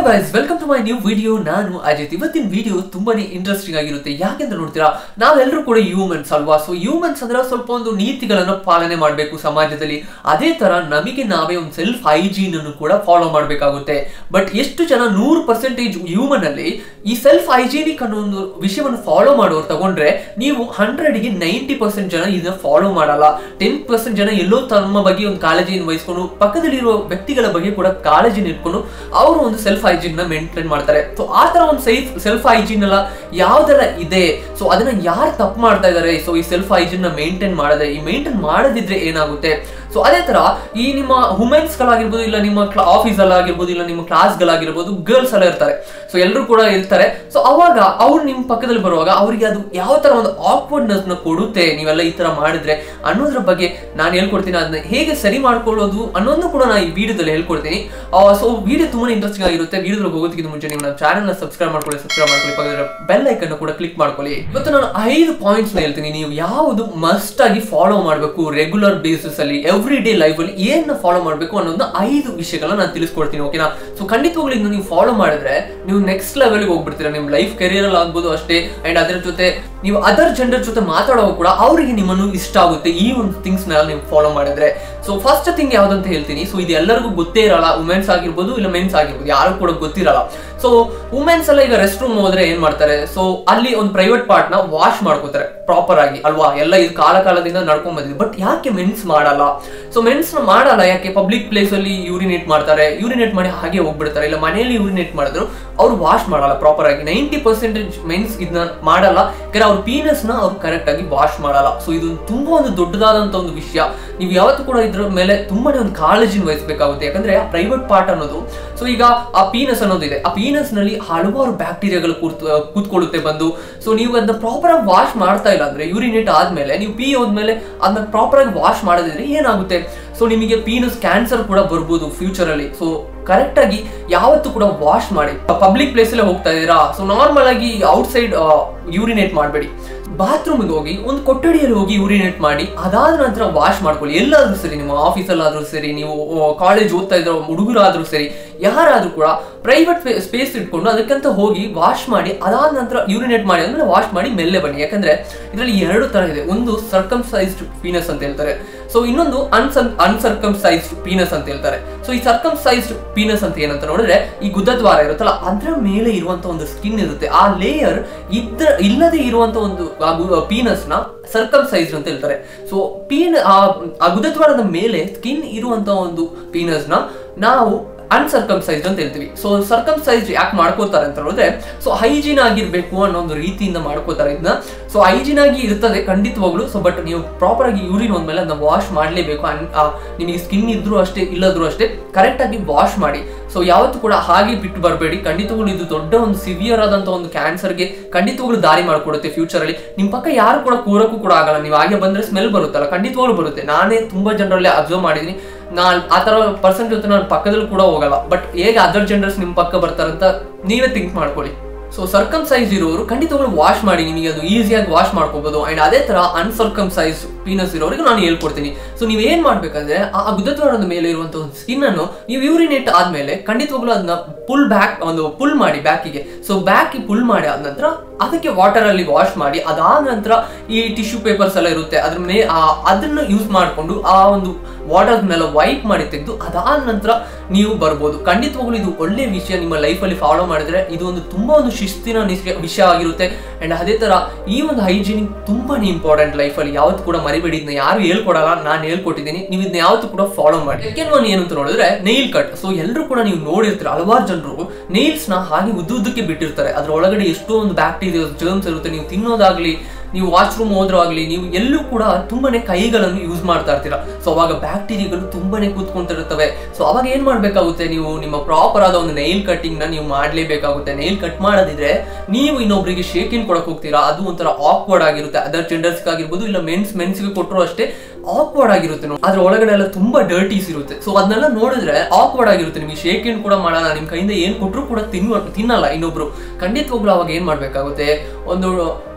guys welcome to my new video ನಾನು ಅಜಿತ್ ಇವತ್ತಿನ video ತುಂಬಾನೇ ಇಂಟ್ರೆಸ್ಟಿಂಗ್ ಆಗಿರುತ್ತೆ ಯಾಕೆಂತ ನೋಡ್ತೀರಾ ನಾವೆಲ್ಲರೂ ಕೂಡ ಹ್ಯೂಮನ್ಸ್ ಅಲ್ವಾ ಸೊ ಹ್ಯೂಮನ್ಸ್ ಅಂದ್ರೆ ಸ್ವಲ್ಪ ಒಂದು ನೀತಿಗಳನ್ನು ಪಾಲನೆ ಮಾಡಬೇಕು ಸಮಾಜದಲ್ಲಿ ಅದೇ ತರ ನಮಗೆ ನಾವೇ ಒಂದು ಸೆಲ್ಫ್ ಹೈಜೀನ್ ಅನ್ನು ಕೂಡ ಫಾಲೋ ಮಾಡಬೇಕಾಗುತ್ತೆ ಬಟ್ ಎಷ್ಟು ಜನ ನೂರು ಪರ್ಸೆಂಟೇಜ್ ಹ್ಯೂಮನ್ ಅಲ್ಲಿ ಈ ಸೆಲ್ಫ್ ಹೈಜೀನಿಕ್ ಅನ್ನೋ ಒಂದು ವಿಷಯವನ್ನು ಫಾಲೋ ಮಾಡೋರು ತಗೊಂಡ್ರೆ ನೀವು ಹಂಡ್ರೆಡ್ಗೆ ನೈಂಟಿ ಪರ್ಸೆಂಟ್ ಜನ ಇದನ್ನ ಫಾಲೋ ಮಾಡಲ್ಲ ಟೆನ್ ಪರ್ಸೆಂಟ್ ಜನ ಎಲ್ಲೋ ತಮ್ಮ ಬಗ್ಗೆ ಒಂದು ಕಾಳಜಿಯನ್ನು ವಹಿಸ್ಕೊಂಡು ಪಕ್ಕದಲ್ಲಿರುವ ವ್ಯಕ್ತಿಗಳ ಬಗ್ಗೆ ಕೂಡ ಕಾಳಜಿನ ಇಟ್ಕೊಂಡು ಅವರು ಒಂದು ಸೆಲ್ಫ್ ಹೈಜೀನ್ ನ ಮೇಂಟೈನ್ ಮಾಡ್ತಾರೆ ಸೊ ಆ ತರ ಒಂದು ಸೈಫ್ ಸೆಲ್ಫ್ ಹೈಜೀನ್ ಎಲ್ಲ ಯಾವ್ದೆಲ್ಲ ಇದೆ ಸೊ ಅದನ್ನ ಯಾರು ತಪ್ಪು ಮಾಡ್ತಾ ಇದಾರೆ ಸೊ ಈ ಸೆಲ್ಫ್ ಹೈಜೀನ್ ನ ಮೇಂಟೈನ್ ಮಾಡದೆ ಈ ಮೇಂಟೈನ್ ಮಾಡದಿದ್ರೆ ಏನಾಗುತ್ತೆ ಸೊ ಅದೇ ತರ ಈ ನಿಮ್ಮ ವುಮೆನ್ಸ್ ಗಳಾಗಿರ್ಬೋದು ಇಲ್ಲ ನಿಮ್ಮ ಆಫೀಸ್ ಅಲ್ಲಾಗಿರ್ಬೋದು ಇಲ್ಲ ನಿಮ್ಮ ಕ್ಲಾಸ್ ಗಳಾಗಿರ್ಬೋದು ಗರ್ಲ್ಸ್ ಎಲ್ಲ ಇರ್ತಾರೆ ಸೊ ಎಲ್ಲರೂ ಕೂಡ ಇರ್ತಾರೆ ಸೊ ಅವಾಗ ಅವ್ರು ನಿಮ್ ಪಕ್ಕದಲ್ಲಿ ಬರುವಾಗ ಅವರಿಗೆ ಅದು ಯಾವ ತರ ಒಂದು ಆಕ್ವರ್ಡ್ನೆಸ್ ನ ಕೊಡುತ್ತೆ ನೀವೆಲ್ಲ ಈ ತರ ಮಾಡಿದ್ರೆ ಅನ್ನೋದ್ರ ಬಗ್ಗೆ ನಾನು ಹೇಳ್ಕೊಡ್ತೀನಿ ಅದನ್ನ ಹೇಗೆ ಸರಿ ಮಾಡ್ಕೊಳ್ಳೋದು ಅನ್ನೋದನ್ನು ಕೂಡ ನಾನು ಈ ವಿಡಿಯೋದಲ್ಲಿ ಹೇಳ್ಕೊಡ್ತೀನಿ ಸೊ ವಿಡಿಯೋ ತುಂಬಾ ಇಂಟ್ರೆಸ್ಟಿಂಗ್ ಆಗಿರುತ್ತೆ ವಿಡಿಯೋದಲ್ಲಿ ಹೋಗೋದಕ್ಕಿಂತ ಮುಂಚೆ ನಿಮ್ಮ ಚಾನಲ್ ನ ಸಬ್ಸ್ಕ್ರೈಬ್ ಮಾಡ್ಕೊಳ್ಳಿ ಸಬ್ಸ್ಕ್ರೈಬ್ ಮಾಡ್ಕೊಳ್ಳಿ ಪಕ್ಕದ ಬೆಲ್ ಐಕನ್ ಕೂಡ ಕ್ಲಿಕ್ ಮಾಡ್ಕೊಳ್ಳಿ ಇವತ್ತು ನಾನು ಐದು ಪಾಯಿಂಟ್ಸ್ ನ ಹೇಳ್ತೀನಿ ನೀವು ಯಾವುದು ಮಸ್ಟ್ ಆಗಿ ಫಾಲೋ ಮಾಡಬೇಕು ರೆಗ್ಯುಲರ್ ಬೇಸಿಸ್ ಅಲ್ಲಿ ಎವ್ರಿ ಡೇ ಲೈಫ್ ಅಲ್ಲಿ ಏನ್ ಫಾಲೋ ಮಾಡಬೇಕು ಅನ್ನೋದನ್ನ ಐದು ವಿಷಯಗಳನ್ನ ನಾನು ತಿಳಿಸ್ಕೊಡ್ತೀನಿ ಓಕೆನಾ ಸೊ ಖಂಡಿತವಾಗ್ಲೂ ಇದನ್ನ ನೀವು ಫಾಲೋ ಮಾಡಿದ್ರೆ ನೀವು ನೆಕ್ಸ್ಟ್ ಲೆವೆಲ್ಗೆ ಹೋಗ್ಬಿಡ್ತೀರಾ ನಿಮ್ ಲೈಫ್ ಕೆರಿಯರ್ ಅಲ್ಲಿ ಆಗ್ಬೋದು ಅಷ್ಟೇ ಅಂಡ್ ಅದರ ಜೊತೆ ನೀವು ಅದರ್ ಜನರ ಜೊತೆ ಮಾತಾಡುವಾಗ ಕೂಡ ಅವರಿಗೆ ನಿಮ್ಮನ್ನು ಇಷ್ಟ ಆಗುತ್ತೆ ಈ ಒಂದು ಥಿಂಗ್ಸ್ ನ ನೀವು ಫಾಲೋ ಮಾಡಿದ್ರೆ ಸೊ ಫಸ್ಟ್ ಥಿಂಗ್ ಯಾವ್ದಂತ ಹೇಳ್ತೀನಿ ಸೊ ಇದು ಎಲ್ಲರಿಗೂ ಗೊತ್ತೇ ಇರಲ್ಲ ವುಮೆನ್ಸ್ ಆಗಿರ್ಬೋದು ಇಲ್ಲ ಮೆನ್ಸ್ ಆಗಿರ್ಬೋದು ಯಾರು ಕೂಡ ಗೊತ್ತಿರಲ್ಲ ಸೊ ವುಮೆನ್ಸ್ ಎಲ್ಲ ಈಗ ರೆಸ್ಟ್ ರೂಮ್ ಹೋದ್ರೆ ಏನ್ ಮಾಡ್ತಾರೆ ಸೊ ಅಲ್ಲಿ ಒಂದು ಪ್ರೈವೇಟ್ ಪಾರ್ಟ್ ನ ವಾಶ್ ಮಾಡ್ಕೋತಾರೆ ಪ್ರಾಪರ್ ಆಗಿ ಅಲ್ವಾ ಎಲ್ಲ ಇದು ಕಾಲ ಕಾಲದಿಂದ ನಡ್ಕೊಂಡ್ ಬಂದಿದೆ ಬಟ್ ಯಾಕೆ ಮೆನ್ಸ್ ಮಾಡಲ್ಲ ಸೊ ಮೆನ್ಸ್ ನ ಮಾಡಲ್ಲ ಯಾಕೆ ಪಬ್ಲಿಕ್ ಪ್ಲೇಸ್ ಅಲ್ಲಿ ಯೂರಿನೇಟ್ ಮಾಡ್ತಾರೆ ಯೂರಿನೇಟ್ ಮಾಡಿ ಹಾಗೆ ಹೋಗ್ಬಿಡ್ತಾರೆ ಇಲ್ಲ ಮನೆಯಲ್ಲಿ ಯೂರಿನೇಟ್ ಮಾಡಿದ್ರು ಅವ್ರು ವಾಶ್ ಮಾಡಲ್ಲ ಪ್ರಾಪರ್ ಆಗಿ ನೈಂಟಿ ಪರ್ಸೆಂಟೇಜ್ ಮೆನ್ಸ್ ಇದನ್ನ ಮಾಡಲ್ಲ ಯಾಕಂದ್ರೆ ಅವ್ರ ಪೀನಸ್ ನ ಅವ್ರು ಕರೆಕ್ಟ್ ಆಗಿ ವಾಶ್ ಮಾಡಲ್ಲ ಸೊ ಇದು ತುಂಬಾ ಒಂದು ದೊಡ್ಡದಾದಂತ ಒಂದು ವಿಷಯ ನೀವು ಯಾವತ್ತೂ ಕೂಡ ಇದ್ರ ಮೇಲೆ ತುಂಬಾನೇ ಒಂದು ಕಾಳಜಿನ ವಹಿಸಬೇಕಾಗುತ್ತೆ ಯಾಕಂದ್ರೆ ಆ ಪ್ರೈವೇಟ್ ಪಾರ್ಟ್ ಅನ್ನೋದು ಸೊ ಈಗ ಆ ಪೀನಸ್ ಅನ್ನೋದಿದೆ ಆ ಪೀನಸ್ ನಲ್ಲಿ ಹಲವಾರು ಬ್ಯಾಕ್ಟೀರಿಯಾಗಳು ಕೂತ್ ಕೂತ್ಕೊಳ್ಳುತ್ತೆ ಬಂದು ಸೊ ನೀವು ಅದನ್ನ ಪ್ರಾಪರ್ ಆಗಿ ವಾಶ್ ಮಾಡ್ತಾ ಇಲ್ಲ ಅಂದ್ರೆ ಯೂರಿನೇಟ್ ಆದ್ಮೇಲೆ ನೀವು ಪಿ ಹೋದ್ಮೇಲೆ ಅದನ್ನ ಪ್ರಾಪರ್ ಆಗಿ ವಾಶ್ ಮಾಡದಿದ್ರೆ ಏನಾಗುತ್ತೆ ಸೊ ನಿಮಗೆ ಪೀನಸ್ ಕ್ಯಾನ್ಸರ್ ಕೂಡ ಬರ್ಬೋದು ಫ್ಯೂಚರ್ ಅಲ್ಲಿ ಸೊ ಕರೆಕ್ಟ್ ಆಗಿ ಯಾವತ್ತು ಕೂಡ ವಾಶ್ ಮಾಡಿ ಪಬ್ಲಿಕ್ ಪ್ಲೇಸ್ ಅಲ್ಲೇ ಹೋಗ್ತಾ ಇದೀರಾ ಸೊ ನಾರ್ಮಲ್ ಆಗಿ ಔಟ್ ಸೈಡ್ ಯೂರಿನೇಟ್ ಮಾಡಬೇಡಿ ಬಾತ್ರೂಮ್ಗೆ ಹೋಗಿ ಒಂದು ಕೊಠಡಿಯಲ್ಲಿ ಹೋಗಿ ಯೂರಿನೇಟ್ ಮಾಡಿ ಅದಾದ ನಂತರ ವಾಶ್ ಮಾಡ್ಕೊಳ್ಳಿ ಎಲ್ಲಾದ್ರೂ ಸರಿ ನಿಮ್ಮ ಆಫೀಸಲ್ಲಾದ್ರೂ ಸರಿ ನೀವು ಕಾಲೇಜ್ ಓದ್ತಾ ಇರೋ ಹುಡುಗರಾದ್ರೂ ಸರಿ ಯಾರಾದ್ರೂ ಕೂಡ ಪ್ರೈವೇಟ್ ಸ್ಪೇಸ್ ಇಟ್ಕೊಂಡು ಅದಕ್ಕಂತ ಹೋಗಿ ವಾಶ್ ಮಾಡಿ ಅದಾದ ನಂತರ ಯೂರಿನೇಟ್ ಮಾಡಿ ಅಂದ್ರೆ ವಾಶ್ ಮಾಡಿ ಮೆಲ್ಲೆ ಬನ್ನಿ ಯಾಕಂದ್ರೆ ಇದರಲ್ಲಿ ಎರಡು ತರ ಇದೆ ಒಂದು ಸರ್ಕಮ್ಸೈಸ್ಡ್ ಪೀನಸ್ ಅಂತ ಹೇಳ್ತಾರೆ ಸೊ ಇನ್ನೊಂದು ಅನ್ಸನ್ ಅನ್ಸರ್ಕಮ್ಸೈಸ್ಡ್ ಪೀನಸ್ ಅಂತ ಹೇಳ್ತಾರೆ ಸೊ ಈ ಸರ್ಕಮ್ಸೈಸ್ಡ್ ಪೀನಸ್ ಅಂತ ಏನಂತ ನೋಡಿದ್ರೆ ಈ ಗುದ್ದದ್ವಾರ ಇರುತ್ತಲ್ಲ ಅದರ ಮೇಲೆ ಇರುವಂತ ಒಂದು ಸ್ಕಿನ್ ಇರುತ್ತೆ ಆ ಲೇಯರ್ ಇದ್ರ ಇಲ್ಲದೆ ಇರುವಂತ ಒಂದು ಪೀನಸ್ ನ ಸರ್ಕಮ್ಸೈಸ್ ಅಂತ ಹೇಳ್ತಾರೆ ಸೊ ಪೀನ್ ಆ ಗುದದ್ವಾರದ ಮೇಲೆ ಸ್ಕಿನ್ ಇರುವಂತ ಒಂದು ಪೀನಸ್ ನ ನಾವು ಅನ್ಸರ್ಕಮ್ಸೈಸ್ಡ್ ಅಂತ ಹೇಳ್ತೀವಿ ಸೊ ಸರ್ಕಮ್ಸೈಸ್ಡ್ ಯಾಕೆ ಮಾಡ್ಕೋತಾರೆ ಅಂತ ಹೇಳಿದ್ರೆ ಸೊ ಹೈಜೀನ್ ಆಗಿರ್ಬೇಕು ಅನ್ನೋ ಒಂದು ರೀತಿಯಿಂದ ಮಾಡ್ಕೋತಾರೆ ಇದನ್ನ ಸೊ ಹೈಜೀನ್ ಆಗಿ ಇರ್ತದೆ ಖಂಡಿತವಾಗ್ಲು ಸೊ ಬಟ್ ನೀವು ಪ್ರಾಪರ್ ಆಗಿ ಯೂರಿನ್ ಹೋದ್ಮೇಲೆ ಅದನ್ನ ವಾಶ್ ಮಾಡಲೇಬೇಕು ನಿಮಗೆ ಸ್ಕಿನ್ ಇದ್ರು ಅಷ್ಟೇ ಇಲ್ಲದ್ರು ಅಷ್ಟೇ ಕರೆಕ್ಟ್ ಆಗಿ ವಾಶ್ ಮಾಡಿ ಸೊ ಯಾವತ್ತು ಕೂಡ ಹಾಗೆ ಬಿಟ್ಟು ಬರಬೇಡಿ ಖಂಡಿತವಾಗ್ಲು ಇದು ದೊಡ್ಡ ಒಂದು ಸಿವಿಯರ್ ಆದಂತ ಒಂದು ಕ್ಯಾನ್ಸರ್ಗೆ ಖಂಡಿತವಾಗ್ಲು ದಾರಿ ಮಾಡಿಕೊಡುತ್ತೆ ಫ್ಯೂಚರ್ ಅಲ್ಲಿ ನಿಮ್ ಪಕ್ಕ ಯಾರು ಕೂಡ ಕೂರಕ್ಕೂ ಕೂಡ ಆಗಲ್ಲ ನೀವು ಹಾಗೆ ಬಂದ್ರೆ ಸ್ಮೆಲ್ ಬರುತ್ತಲ್ಲ ಖಂಡಿತವಾಗ್ಲು ಬರುತ್ತೆ ನಾನೇ ತುಂಬಾ ಜನರಲ್ಲಿ ಅಬ್ಸರ್ವ್ ಮಾಡಿದೀನಿ ನಾನು ಆ ತರ ಪರ್ಸನ್ ಜೊತೆ ನಾನು ಪಕ್ಕದಲ್ಲಿ ಕೂಡ ಹೋಗಲ್ಲ ಬಟ್ ಹೇಗೆ ಅದರ್ ಜನರಸ್ ನಿಮ್ ಪಕ್ಕ ಬರ್ತಾರಂತ ನೀವೇ ಥಿಂಕ್ ಮಾಡ್ಕೊಳ್ಳಿ ಸೊ ಸರ್ಕಮ್ ಸೈಜ್ ಇರೋರು ಖಂಡಿತವಾಗ್ಲು ವಾಶ್ ಮಾಡಿ ನಿಮಗೆ ಅದು ಈಸಿಯಾಗಿ ವಾಶ್ ಮಾಡ್ಕೋಬಹುದು ಅಂಡ್ ಅದೇ ತರ ಅನ್ಸರ್ಕಮ್ ಸೈಜ್ ಪೀನಸ್ ಇರೋರಿಗೆ ನಾನು ಹೇಳ್ಕೊಡ್ತೀನಿ ಸೊ ನೀವು ಏನ್ ಮಾಡ್ಬೇಕಂದ್ರೆ ಆ ಗುದ್ದದ್ವಾರದ ಮೇಲೆ ಇರುವಂತ ಒಂದು ಸ್ಕಿನ್ ಅನ್ನು ನೀವು ಯೂರಿನೇಟ್ ಆದ್ಮೇಲೆ ಖಂಡಿತವಾಗ್ಲು ಅದನ್ನ ಪುಲ್ ಬ್ಯಾಕ್ ಒಂದು ಪುಲ್ ಮಾಡಿ ಬ್ಯಾಕಿಗೆ ಸೊ ಬ್ಯಾಕ್ ಪುಲ್ ಮಾಡಿ ಆದ ನಂತರ ಅದಕ್ಕೆ ವಾಟರ್ ಅಲ್ಲಿ ವಾಶ್ ಮಾಡಿ ಅದಾದ ನಂತರ ಈ ಟಿಶ್ಯೂ ಪೇಪರ್ಸ್ ಎಲ್ಲ ಇರುತ್ತೆ ಅದ್ರ ಮೇ ಅದನ್ನ ಯೂಸ್ ಮಾಡಿಕೊಂಡು ಆ ಒಂದು ವಾಟರ್ ಮೇಲೆ ವೈಪ್ ಮಾಡಿ ತೆಗೆದು ಅದಾದ ನಂತರ ನೀವು ಬರ್ಬೋದು ಖಂಡಿತವಾಗ್ಲೂ ಇದು ಒಳ್ಳೆ ವಿಷಯ ನಿಮ್ಮ ಲೈಫಲ್ಲಿ ಫಾಲೋ ಮಾಡಿದ್ರೆ ಇದು ಒಂದು ತುಂಬಾ ಒಂದು ಶಿಸ್ತಿನ ವಿಷಯ ಆಗಿರುತ್ತೆ ಅಂಡ್ ಅದೇ ತರ ಈ ಒಂದು ಹೈಜೀನಿಕ್ ತುಂಬಾನೇ ಇಂಪಾರ್ಟೆಂಟ್ ಲೈಫಲ್ಲಿ ಯಾವತ್ತು ಕೂಡ ಮರಿಬೇಡಿ ಇದನ್ನ ಯಾರು ಹೇಳ್ಕೊಡಲ್ಲ ನಾನು ಹೇಳ್ಕೊಟ್ಟಿದ್ದೀನಿ ನೀವು ಇದನ್ನ ಯಾವತ್ತು ಕೂಡ ಫಾಲೋ ಮಾಡಿ ಸೆಕೆಂಡ್ ಒನ್ ಏನು ಅಂತ ನೋಡಿದ್ರೆ ನೈಲ್ ಕಟ್ ಸೊ ಎಲ್ಲರೂ ಕೂಡ ನೀವು ನೋಡಿರ್ತೀರ ಹಲವಾರು ಜನರು ನೈಲ್ಸ್ ನ ಹಾಗೆ ಉದ್ದುದ್ದಕ್ಕೆ ಬಿಟ್ಟಿರ್ತಾರೆ ಅದ್ರ ಒಳಗಡೆ ಎಷ್ಟೋ ಒಂದು ಬ್ಯಾಕ್ಟೀರಿಯಾ ಜರ್ಮ್ಸ್ ಇರುತ್ತೆ ನೀವು ತಿನ್ನೋದಾಗ್ಲಿ ನೀವು ವಾಶ್ರೂಮ್ ಹೋದ್ರೂ ಆಗಲಿ ನೀವು ಎಲ್ಲೂ ಕೂಡ ತುಂಬಾನೇ ಕೈಗಳನ್ನು ಯೂಸ್ ಮಾಡ್ತಾ ಇರ್ತೀರಾ ಸೊ ಅವಾಗ ಬ್ಯಾಕ್ಟೀರಿಯಾಗಳು ತುಂಬಾನೇ ಕೂತ್ಕೊಂತಿರ್ತವೆ ಸೊ ಅವಾಗ ಏನ್ ಮಾಡ್ಬೇಕಾಗುತ್ತೆ ನೀವು ನಿಮ್ಮ ಪ್ರಾಪರ್ ಆದ ಒಂದು ನೈಲ್ ಕಟ್ಟಿಂಗ್ ನ ನೀವು ಮಾಡ್ಲೇಬೇಕಾಗುತ್ತೆ ನೈಲ್ ಕಟ್ ಮಾಡೋದಿದ್ರೆ ನೀವು ಇನ್ನೊಬ್ರಿಗೆ ಶೇಕಿನ್ ಕೊಡಕ್ ಹೋಗ್ತೀರಾ ಅದು ಒಂಥರ ಆಕ್ವರ್ಡ್ ಆಗಿರುತ್ತೆ ಅದರ್ ಜೆಂಡರ್ಸ್ ಆಗಿರ್ಬೋದು ಇಲ್ಲ ಮೆನ್ಸ್ ಮೆನ್ಸ್ಗೆ ಕೊಟ್ಟರು ಅಷ್ಟೇ ಆಕ್ವರ್ಡ್ ಆಗಿರುತ್ತೆ ಅದ್ರ ಒಳಗಡೆ ಎಲ್ಲ ತುಂಬಾ ಡರ್ಟೀಸ್ ಇರುತ್ತೆ ಸೊ ಅದನ್ನೆಲ್ಲ ನೋಡಿದ್ರೆ ಆಕ್ವರ್ಡ್ ಆಗಿರುತ್ತೆ ನಿಮಗೆ ಶೇಕ್ ಇನ್ ಕೂಡ ಮಾಡಲ್ಲ ನಿಮ್ ಕೈಯಿಂದ ಏನ್ ಕೊಟ್ಟರು ಕೂಡ ತಿನ್ನುವ ತಿನ್ನಲ್ಲ ಇನ್ನೊಬ್ರು ಖಂಡಿತವಾಗ್ಲೂ ಅವಾಗ ಏನ್ ಮಾಡ್ಬೇಕಾಗುತ್ತೆ ಒಂದು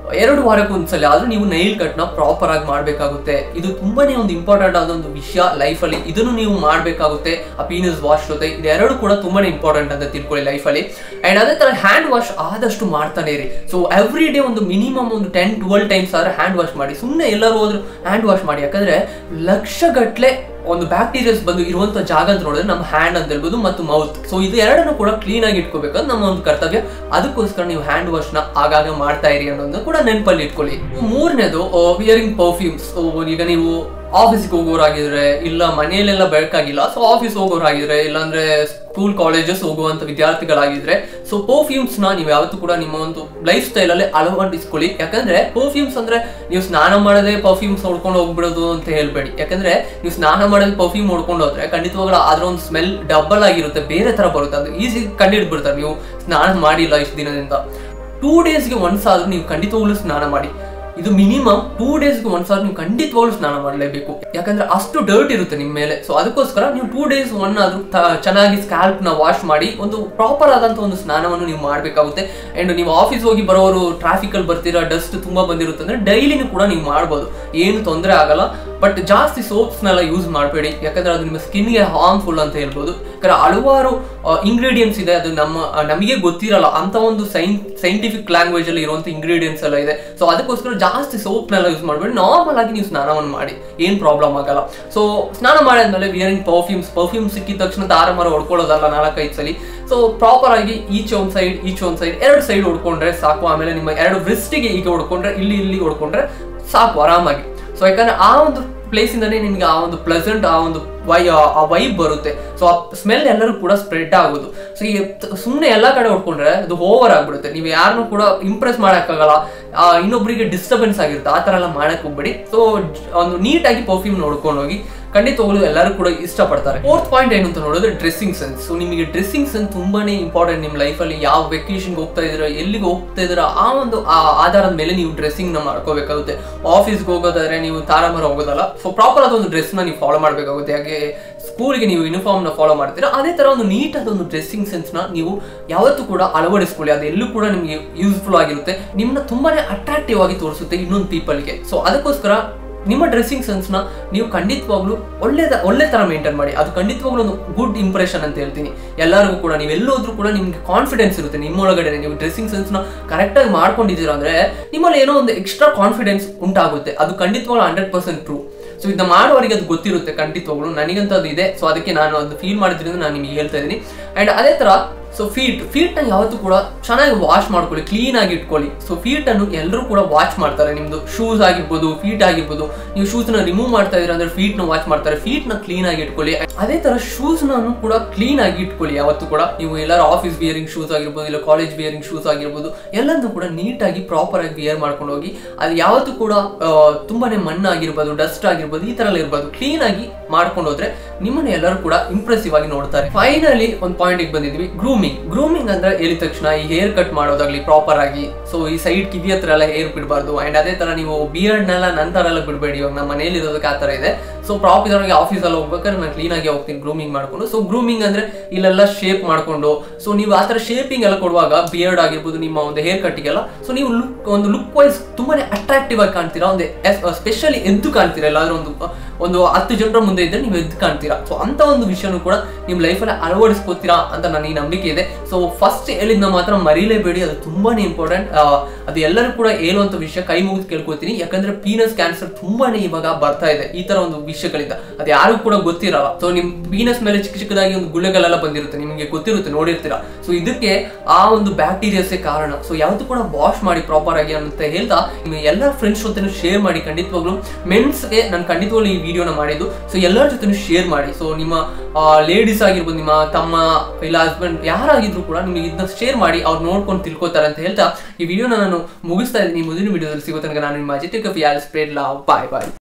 ಎರಡು ವಾರಕ್ಕೆ ಒಂದ್ಸಲ ಆದ್ರೂ ನೀವು ನೈಲ್ ಕಟ್ನ ಪ್ರಾಪರ್ ಆಗಿ ಮಾಡಬೇಕಾಗುತ್ತೆ ಇದು ತುಂಬಾನೇ ಒಂದು ಇಂಪಾರ್ಟೆಂಟ್ ಆದ ಒಂದು ವಿಷಯ ಲೈಫಲ್ಲಿ ಇದನ್ನು ನೀವು ಮಾಡಬೇಕಾಗುತ್ತೆ ಆ ಪೀನಸ್ ವಾಶ್ ಜೊತೆ ಇದೆರಡು ಕೂಡ ತುಂಬಾನೇ ಇಂಪಾರ್ಟೆಂಟ್ ಅಂತ ತಿಳ್ಕೊಳ್ಳಿ ಲೈಫಲ್ಲಿ ಅಂಡ್ ಅದೇ ತರ ಹ್ಯಾಂಡ್ ವಾಶ್ ಆದಷ್ಟು ಮಾಡ್ತಾನೆ ಇರಿ ಸೊ ಎವ್ರಿ ಡೇ ಒಂದು ಮಿನಿಮಮ್ ಒಂದು ಟೆನ್ ಟ್ವೆಲ್ ಟೈಮ್ಸ್ ಆದ್ರೆ ಹ್ಯಾಂಡ್ ವಾಶ್ ಮಾಡಿ ಸುಮ್ಮನೆ ಎಲ್ಲರೂ ಹೋದ್ರು ಹ್ಯಾಂಡ್ ವಾಶ್ ಮಾಡಿ ಯಾಕಂದ್ರೆ ಲಕ್ಷಗಟ್ಲೆ ಒಂದು ಬ್ಯಾಕ್ಟೀರಿಯಾಸ್ ಬಂದು ಇರುವಂತ ಜಾಗ ಅಂತ ನೋಡಿದ್ರೆ ನಮ್ಮ ಹ್ಯಾಂಡ್ ಅಂತ ಹೇಳ್ಬೋದು ಮತ್ತು ಮೌತ್ ಸೊ ಇದು ಎರಡನ್ನು ಕೂಡ ಕ್ಲೀನ್ ಆಗಿ ಇಟ್ಕೋಬೇಕು ನಮ್ಮ ಒಂದು ಕರ್ತವ್ಯ ಅದಕ್ಕೋಸ್ಕರ ನೀವು ಹ್ಯಾಂಡ್ ವಾಶ್ ನ ಆಗಾಗ ಮಾಡ್ತಾ ಇರಿ ಅನ್ನೋದನ್ನ ಕೂಡ ನೆನಪಲ್ಲಿ ಇಟ್ಕೊಳ್ಳಿ ಮೂರನೇದು ವಿಯರಿಂಗ್ ಪರ್ಫ್ಯೂಮ್ಸ್ ಈಗ ನೀವು ಆಫೀಸ್ಗೆ ಹೋಗೋರಾಗಿದ್ರೆ ಇಲ್ಲ ಮನೆಯಲ್ಲೆಲ್ಲ ಬೇಕಾಗಿಲ್ಲ ಸೊ ಆಫೀಸ್ ಹೋಗೋರಾಗಿದ್ರೆ ಇಲ್ಲಾಂದ್ರೆ ಸ್ಕೂಲ್ ಕಾಲೇಜಸ್ ಹೋಗುವಂತ ವಿದ್ಯಾರ್ಥಿಗಳಾಗಿದ್ರೆ ಸೊ ಪರ್ಫ್ಯೂಮ್ಸ್ ನ ನೀವು ಯಾವತ್ತೂ ಕೂಡ ನಿಮ್ಮ ಒಂದು ಲೈಫ್ ಸ್ಟೈಲ್ ಅಲ್ಲಿ ಅಳವಡಿಸ್ಕೊಳ್ಳಿ ಯಾಕಂದ್ರೆ ಪರ್ಫ್ಯೂಮ್ಸ್ ಅಂದ್ರೆ ನೀವು ಸ್ನಾನ ಮಾಡದೆ ಪರ್ಫ್ಯೂಮ್ಸ್ ಹೊಡ್ಕೊಂಡು ಹೋಗ್ಬಿಡೋದು ಅಂತ ಹೇಳ್ಬೇಡಿ ಯಾಕಂದ್ರೆ ನೀವು ಸ್ನಾನ ಮಾಡದೆ ಪರ್ಫ್ಯೂಮ್ ಹೊಡ್ಕೊಂಡು ಹೋದ್ರೆ ಖಂಡಿತವಾಗ್ಲೂ ಅದ್ರ ಒಂದು ಸ್ಮೆಲ್ ಡಬಲ್ ಆಗಿರುತ್ತೆ ಬೇರೆ ತರ ಬರುತ್ತೆ ಅದು ಈಸಿ ಕಂಡಿಡ್ಬಿಡ್ತಾರೆ ನೀವು ಸ್ನಾನ ಮಾಡಿಲ್ಲ ಇಷ್ಟು ದಿನದಿಂದ ಟೂ ಡೇಸ್ಗೆ ಒನ್ಸ್ ಆದ್ರೂ ನೀವು ಖಂಡಿತವಾಗ್ಲೂ ಸ್ನಾನ ಮಾಡಿ ಇದು ಮಿನಿಮಮ್ ಟೂ ಡೇಸ್ಗೆ ಒಂದ್ಸಾರಿ ನೀವು ಖಂಡಿತವಾಗ್ಲೂ ಸ್ನಾನ ಮಾಡಲೇಬೇಕು ಯಾಕಂದ್ರೆ ಅಷ್ಟು ಡರ್ಟ್ ಇರುತ್ತೆ ನಿಮ್ಮ ಮೇಲೆ ಸೊ ಅದಕ್ಕೋಸ್ಕರ ನೀವು ಟೂ ಡೇಸ್ ಒನ್ ಆದ್ರೂ ತ- ಚೆನ್ನಾಗಿ ಸ್ಕ್ಯಾಲ್ಪ್ ನ ವಾಶ್ ಮಾಡಿ ಒಂದು ಪ್ರಾಪರ್ ಆದಂತ ಒಂದು ಸ್ನಾನವನ್ನು ನೀವು ಮಾಡಬೇಕಾಗುತ್ತೆ ಅಂಡ್ ನೀವು ಆಫೀಸ್ ಹೋಗಿ ಬರೋರು ಟ್ರಾಫಿಕ್ ಅಲ್ಲಿ ಬರ್ತೀರಾ ಡಸ್ಟ್ ತುಂಬಾ ಬಂದಿರುತ್ತೆ ಅಂದ್ರೆ ಡೈಲಿನೂ ಕೂಡ ನೀವು ಮಾಡ್ಬೋದು ಏನು ತೊಂದರೆ ಆಗಲ್ಲ ಬಟ್ ಜಾಸ್ತಿ ಸೋಪ್ಸ್ನೆಲ್ಲ ಯೂಸ್ ಮಾಡಬೇಡಿ ಯಾಕಂದ್ರೆ ಅದು ನಿಮ್ಮ ಸ್ಕಿನ್ಗೆ ಹಾರ್ಮ್ಫುಲ್ ಅಂತ ಹೇಳ್ಬೋದು ಯಾಕಂದ್ರೆ ಹಲವಾರು ಇಂಗ್ರೀಡಿಯೆಂಟ್ಸ್ ಇದೆ ಅದು ನಮ್ಮ ಆ, ನಮಗೆ ಗೊತ್ತಿರಲ್ಲ ಅಂತ ಒಂದು ಸೈನ್ ಸೈಂಟಿಫಿಕ್ ಲ್ಯಾಂಗ್ವೇಜ್ ಅಲ್ಲಿ ಇರುವಂತ ಇಂಗ್ರೀಡಿಯೆಂಟ್ಸ್ ಎಲ್ಲ ಇದೆ ಸೊ ಅದಕ್ಕೋಸ್ಕರ ಜಾಸ್ತಿ ಸೋಪ್ನೆಲ್ಲ ಯೂಸ್ ಮಾಡಬೇಡಿ ನಾರ್ಮಲ್ ಆಗಿ ನೀವು ಸ್ನಾನವನ್ನು ಮಾಡಿ ಏನ್ ಪ್ರಾಬ್ಲಮ್ ಆಗಲ್ಲ ಸೊ ಸ್ನಾನ ಮಾಡಿದ್ಮೇಲೆ ವಿಯರಿಂಗ್ ಪರ್ಫ್ಯೂಮ್ಸ್ ಪರ್ಫ್ಯೂಮ್ ಸಿಕ್ಕಿದ ತಕ್ಷಣ ತಾರ ಮರ ಹೊಡ್ಕೊಳ್ಳೋದಲ್ಲ ನಾಲ್ಕೈದು ಸಲ ಸೊ ಪ್ರಾಪರ್ ಆಗಿ ಈಚೆ ಒಂದ್ ಸೈಡ್ ಈಚೆ ಒಂದ್ ಸೈಡ್ ಎರಡು ಸೈಡ್ ಹೊಡ್ಕೊಂಡ್ರೆ ಸಾಕು ಆಮೇಲೆ ನಿಮ್ಮ ಎರಡು ವ್ರಿಸ್ಟಿಗೆ ಈಗ ಹೊಡ್ಕೊಂಡ್ರೆ ಇಲ್ಲಿ ಇಲ್ಲಿ ಹೊಡ್ಕೊಂಡ್ರೆ ಸಾಕು ಆರಾಮಾಗಿ ಸೊ ಯಾಕಂದ್ರೆ ಆ ಒಂದು ಪ್ಲೇಸ್ ಇಂದಾನೆ ನಿಮ್ಗೆ ಆ ಒಂದು ಪ್ಲೆಸೆಂಟ್ ಆ ಒಂದು ವೈ ಆ ವೈಬ್ ಬರುತ್ತೆ ಸೊ ಆ ಸ್ಮೆಲ್ ಎಲ್ಲರೂ ಕೂಡ ಸ್ಪ್ರೆಡ್ ಆಗೋದು ಸೊ ಈ ಸುಮ್ಮನೆ ಎಲ್ಲ ಕಡೆ ಹೊಡ್ಕೊಂಡ್ರೆ ಅದು ಓವರ್ ಆಗ್ಬಿಡುತ್ತೆ ನೀವು ಯಾರನ್ನೂ ಕೂಡ ಇಂಪ್ರೆಸ್ ಮಾಡೋಕ್ಕಾಗಲ್ಲ ಆ, ಇನ್ನೊಬ್ರಿಗೆ ಡಿಸ್ಟರ್ಬೆನ್ಸ್ ಆಗಿರುತ್ತೆ ಆ ಥರ ಎಲ್ಲ ಮಾಡಕ್ ಹೋಗ್ಬೇಡಿ ಸೊ ಒಂದು ನೀಟಾಗಿ ಪರ್ಫ್ಯೂಮ್ ನೋಡ್ಕೊಂಡು ಹೋಗಿ ಖಂಡಿತವಾಗ್ಲೂ ಎಲ್ಲರೂ ಕೂಡ ಇಷ್ಟಪಡ್ತಾರೆ ಫೋರ್ತ್ ಪಾಯಿಂಟ್ ಏನು ಅಂತ ನೋಡಿದ್ರೆ ಡ್ರೆಸ್ಸಿಂಗ್ ಸೆನ್ಸ್ ಸೊ ನಿಮಗೆ ಡ್ರೆಸ್ಸಿಂಗ್ ಸೆನ್ಸ್ ತುಂಬಾನೇ ಇಂಪಾರ್ಟೆಂಟ್ ನಿಮ್ಮ ಲೈಫಲ್ಲಿ ಯಾವ ವೆಕೇಶನ್ಗೆ ಹೋಗ್ತಾ ಇದ್ದೀರಾ ಎಲ್ಲಿಗೆ ಹೋಗ್ತಾ ಇದ್ದೀರಾ ಆ ಒಂದು ಆ ಆಧಾರದ ಮೇಲೆ ನೀವು ಡ್ರೆಸ್ಸಿಂಗ್ ನ ಮಾಡ್ಕೋಬೇಕಾಗುತ್ತೆ ಆಫೀಸ್ಗೆ ಹೋಗೋದಾದ್ರೆ ನೀವು ತಾರಾಮರ ಹೋಗೋದಲ್ಲ ಸೊ ಪ್ರಾಪರ್ ಆದ ಒಂದು ಡ್ರೆಸ್ ನ ನೀವು ಫಾಲೋ ಮಾಡಬೇಕಾಗುತ್ತೆ ಹಾಗೆ ಸ್ಕೂಲ್ಗೆ ನೀವು ಯೂನಿಫಾರ್ಮ್ ನ ಫಾಲೋ ಮಾಡ್ತೀರಾ ಅದೇ ತರ ಒಂದು ನೀಟ್ ಆದ ಒಂದು ಡ್ರೆಸ್ಸಿಂಗ್ ಸೆನ್ಸ್ ನ ನೀವು ಯಾವತ್ತೂ ಕೂಡ ಅಳವಡಿಸ್ಕೊಳ್ಳಿ ಅದು ಎಲ್ಲೂ ಕೂಡ ನಿಮಗೆ ಯೂಸ್ಫುಲ್ ಆಗಿರುತ್ತೆ ನಿಮ್ಮನ್ನ ತುಂಬಾನೇ ಅಟ್ರಾಕ್ಟಿವ್ ಆಗಿ ತೋರಿಸುತ್ತೆ ಇನ್ನೊಂದು ಪೀಪಲ್ಗೆ ಸೊ ಅದಕ್ಕೋಸ್ಕರ ನಿಮ್ಮ ಡ್ರೆಸ್ಸಿಂಗ್ ಸೆನ್ಸ್ ನ ನೀವು ಖಂಡಿತವಾಗ್ಲೂ ಒಳ್ಳೆದ ಒಳ್ಳೆ ತರ ಮೇಂಟೈನ್ ಮಾಡಿ ಅದು ಖಂಡಿತವಾಗ್ಲೂ ಒಂದು ಗುಡ್ ಇಂಪ್ರೆಷನ್ ಅಂತ ಹೇಳ್ತೀನಿ ಎಲ್ಲರಿಗೂ ಕೂಡ ನೀವು ಎಲ್ಲೋದ್ರೂ ಕೂಡ ನಿಮ್ಗೆ ಕಾನ್ಫಿಡೆನ್ಸ್ ಇರುತ್ತೆ ನಿಮ್ಮೊಳಗಡೆ ನೀವು ಡ್ರೆಸ್ಸಿಂಗ್ ಸೆನ್ಸ್ ನ ಕರೆಕ್ಟ್ ಆಗಿ ಮಾಡ್ಕೊಂಡಿದ್ದೀರಾ ಅಂದ್ರೆ ನಿಮ್ಮಲ್ಲಿ ಏನೋ ಒಂದು ಎಕ್ಸ್ಟ್ರಾ ಕಾನ್ಫಿಡೆನ್ಸ್ ಉಂಟಾಗುತ್ತೆ ಅದು ಖಂಡಿತವಾಗ್ಲೂ ಹಂಡ್ರೆಡ್ ಪರ್ಸೆಂಟ್ ಟ್ರೂ ಸೊ ಇದನ್ನ ಮಾಡುವವರಿಗೆ ಅದು ಗೊತ್ತಿರುತ್ತೆ ಖಂಡಿತವಾಗ್ಲೂ ನನಗಂತೂ ಅದು ಇದೆ ಸೊ ಅದಕ್ಕೆ ನಾನು ಅದು ಫೀಲ್ ಮಾಡಿದ್ರಿಂದ ನಾನು ನಿಮಗೆ ಹೇಳ್ತಾ ಇದ್ದೀನಿ ಅಂಡ್ ಅದೇ ತರ ಸೊ ಫೀಟ್ ಫೀಟ್ ನ ಯಾವತ್ತೂ ಕೂಡ ಚೆನ್ನಾಗಿ ವಾಶ್ ಮಾಡ್ಕೊಳ್ಳಿ ಕ್ಲೀನ್ ಆಗಿ ಇಟ್ಕೊಳ್ಳಿ ಸೊ ಫೀಟ್ ಅನ್ನು ಎಲ್ಲರೂ ಕೂಡ ವಾಚ್ ಮಾಡ್ತಾರೆ ನಿಮ್ದು ಶೂಸ್ ಆಗಿರ್ಬೋದು ಫೀಟ್ ಆಗಿರ್ಬೋದು ನೀವು ಶೂಸ್ ನ ರಿಮೂವ್ ಮಾಡ್ತಾ ಇದೀರ ಅಂದ್ರೆ ಫೀಟ್ ನ ವಾಚ್ ಮಾಡ್ತಾರೆ ಫೀಟ್ ನ ಕ್ಲೀನ್ ಆಗಿ ಇಟ್ಕೊಳ್ಳಿ ಅದೇ ತರ ಶೂಸ್ ನಾನು ಕೂಡ ಕ್ಲೀನ್ ಆಗಿ ಇಟ್ಕೊಳ್ಳಿ ಯಾವತ್ತೂ ಕೂಡ ನೀವು ಎಲ್ಲರೂ ಆಫೀಸ್ ವಿಯರಿಂಗ್ ಶೂಸ್ ಆಗಿರ್ಬೋದು ಇಲ್ಲ ಕಾಲೇಜ್ ವಿಯರಿಂಗ್ ಶೂಸ್ ಆಗಿರ್ಬೋದು ಎಲ್ಲದನ್ನು ಕೂಡ ನೀಟಾಗಿ ಪ್ರಾಪರ್ ಆಗಿ ವಿಯರ್ ಮಾಡ್ಕೊಂಡು ಹೋಗಿ ಅದು ಯಾವತ್ತೂ ಕೂಡ ಆ, ತುಂಬಾನೇ ಮಣ್ಣು ಆಗಿರ್ಬೋದು ಡಸ್ಟ್ ಆಗಿರ್ಬೋದು ಈ ತರ ಎಲ್ಲ ಇರ್ಬೋದು ಕ್ಲೀನ್ ಆಗಿ ಮಾಡ್ಕೊಂಡು ಹೋದ್ರೆ ನಿಮ್ಮನ್ನ ಎಲ್ಲರೂ ಕೂಡ ಇಂಪ್ರೆಸಿವ್ ಆಗಿ ನೋಡ್ತಾರೆ ಫೈನಲಿ ಒಂದು ಪಾಯಿಂಟ್ ಬಂದಿದ್ವಿ ಗ್ರೂಮಿಂಗ್ ಗ್ರೂಮಿಂಗ್ ಅಂದ್ರೆ ಹೇಳಿದ ತಕ್ಷಣ ಈ ಹೇರ್ ಕಟ್ ಮಾಡೋದಾಗ್ಲಿ ಪ್ರಾಪರ್ ಆಗಿ ಸೊ ಈ ಸೈಡ್ ಕಿವಿ ಹತ್ರ ಎಲ್ಲ ಹೇರ್ ಬಿಡಬಾರ್ದು ಅಂಡ್ ಅದೇ ತರ ನೀವು ಬಿಯರ್ಡ್ ನೆಲ್ಲ ನಂತರ ಎಲ್ಲ ಬಿಡಬೇಡಿ ಇವಾಗ ನಮ್ಮ ಮನೇಲಿ ಇರೋದಕ್ಕೆ ಆ ತರ ಇದೆ ಸೊ ಪ್ರಾಪರ್ ಆಗಿ ಆಫೀಸ್ ಅಲ್ಲಿ ಹೋಗ್ಬೇಕಾದ್ರೆ ನಾನು ಕ್ಲೀನ್ ಆಗಿ ಹೋಗ್ತೀನಿ ಗ್ರೂಮಿಂಗ್ ಮಾಡ್ಕೊಂಡು ಸೊ ಗ್ರೂಮಿಂಗ್ ಅಂದ್ರೆ ಇಲ್ಲೆಲ್ಲ ಶೇಪ್ ಮಾಡ್ಕೊಂಡು ಸೊ ನೀವು ಆ ತರ ಶೇಪಿಂಗ್ ಎಲ್ಲ ಕೊಡುವಾಗ ಬಿಯರ್ಡ್ ಆಗಿರ್ಬೋದು ನಿಮ್ಮ ಒಂದು ಹೇರ್ ಕಟ್ಟಿಗೆಲ್ಲ ಸೊ ನೀವು ಲುಕ್ ಒಂದು ಲುಕ್ ವೈಸ್ ತುಂಬಾನೇ ಅಟ್ರಾಕ್ಟಿವ್ ಆಗಿ ಕಾಣ್ತೀರಾ ಒಂದು ಸ್ಪೆಷಲಿ ಎದ್ದು ಕಾಣ್ತೀರಾ ಎಲ್ಲಾದ್ರೂ ಒಂದು ಒಂದು ಹತ್ತು ಜನರ ಮುಂದೆ ಇದ್ರೆ ನೀವು ಎದ್ದು ಕಾಣ್ತೀರಾ ಸೊ ಅಂತ ಒಂದು ವಿಷಯನೂ ಕೂಡ ನಿಮ್ಮ ಲೈಫಲ್ಲಿ ಅಳವಡಿಸ್ಕೋತೀರಾ ಅಂತ ನನಗೆ ನಂಬಿಕೆ ಇದೆ ಸೊ ಫಸ್ಟ್ ಹೇಳಿದ್ನ ಮಾತ್ರ ಮರೀಲೇಬೇಡಿ ಅದು ತುಂಬಾನೇ ಇಂಪಾರ್ಟೆಂಟ್ ಅದು ಎಲ್ಲರೂ ಕೂಡ ಹೇಳುವಂತ ವಿಷಯ ಕೈ ಮುಗಿದು ಕೇಳ್ಕೊತೀನಿ ಯಾಕಂದ್ರೆ ಪೀನಸ್ ಕ್ಯಾನ್ಸರ್ ತುಂಬಾನೇ ಇವಾಗ ಬರ್ತಾ ಇದೆ ಈ ತರ ಒಂದು ವಿಷಯಗಳಿಂದ ಅದು ಯಾರಿಗೂ ಕೂಡ ಗೊತ್ತಿರಲ್ಲ ಸೊ ನಿಮ್ ಪೀನಸ್ ಮೇಲೆ ಚಿಕ್ಕ ಚಿಕ್ಕದಾಗಿ ಒಂದು ಗುಳ್ಳೆಗಳೆಲ್ಲ ಬಂದಿರುತ್ತೆ ನಿಮಗೆ ಗೊತ್ತಿರುತ್ತೆ ನೋಡಿರ್ತೀರಾ ಸೊ ಇದಕ್ಕೆ ಆ ಒಂದು ಬ್ಯಾಕ್ಟೀರಿಯಾಸೇ ಕಾರಣ ಸೊ ಯಾವತ್ತೂ ಕೂಡ ವಾಶ್ ಮಾಡಿ ಪ್ರಾಪರ್ ಆಗಿ ಅಂತ ಹೇಳ್ತಾ ನಿಮ್ಮ ಎಲ್ಲ ಫ್ರೆಂಡ್ಸ್ ಜೊತೆ ಶೇರ್ ಮಾಡಿ ಖಂಡಿತವಾಗ್ಲು ಮೆನ್ಸ್ಗೆ ನಾನು ಖಂಡಿತವಾಗ್ಲೂ ಈ ವಿಡಿಯೋನ ಮಾಡಿದ್ದು ಸೊ ಎಲ್ಲರ ಜೊತೆ ಶೇರ್ ಮಾಡಿ ಸೊ ನಿಮ್ಮ ಲೇಡೀಸ್ ಆಗಿರ್ಬೋದು ನಿಮ್ಮ ತಮ್ಮ ಇಲ್ಲ ಹಸ್ಬೆಂಡ್ ಯಾರಾಗಿದ್ರು ಕೂಡ ನಿಮಗೆ ಇದನ್ನ ಶೇರ್ ಮಾಡಿ ಅವ್ರು ನೋಡ್ಕೊಂಡು ತಿಳ್ಕೊತಾರೆ ಅಂತ ಹೇಳ್ತಾ ಈ ವಿಡಿಯೋನ ನಾನು ಮುಗಿಸ್ತಾ ಇದ್ದೀನಿ ಮುಂದಿನ ವಿಡಿಯೋದಲ್ಲಿ ಸಿಗೋ ತನಕ ನಾನು ನಿಮ್ಮ ಅಜಿತ್ ಕಫಿ ಆಲ್ ಸ್ಪ್ರೇಡ್ ಲವ್ ಬಾಯ್ ಬಾಯ್